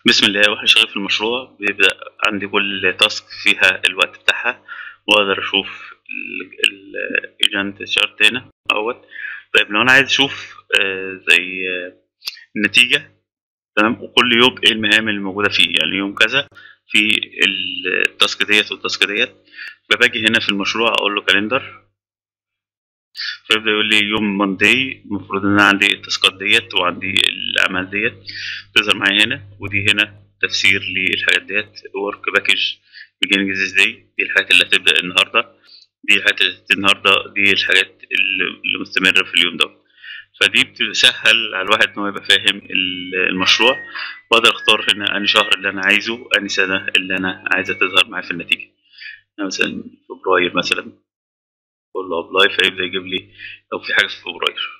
بسم الله واحنا شغال في المشروع بيبدأ عندي كل تاسك فيها الوقت بتاعها واقدر اشوف الايجنت شارت هنا اهوت طيب لو انا عايز اشوف آه، زي آه، النتيجة تمام وكل يوم ايه المهام اللي موجودة فيه يعني يوم كذا في التاسك ديت والتاسك ديت فباجي هنا في المشروع اقول له كالندر فيبدأ يقول لي يوم مانداي المفروض ان انا عندي التاسكات ديت وعندي الاعمال ديت تظهر معايا هنا ودي هنا تفسير للحاجات ديت ورك باكج beginning this day دي الحاجات اللي هتبدأ النهاردة دي الحاجات اللي هتبدأ النهاردة دي الحاجات اللي اللي مستمرة في اليوم ده فدي بتسهل على الواحد ان هو يبقى فاهم ال- المشروع واقدر اختار هنا انهي شهر اللي انا عايزه انهي سنة اللي انا عايزها تظهر معايا في النتيجة يعني مثلا فبراير مثلا اقول له ابلاي فيبدأ يجيب لي لو في حاجة في فبراير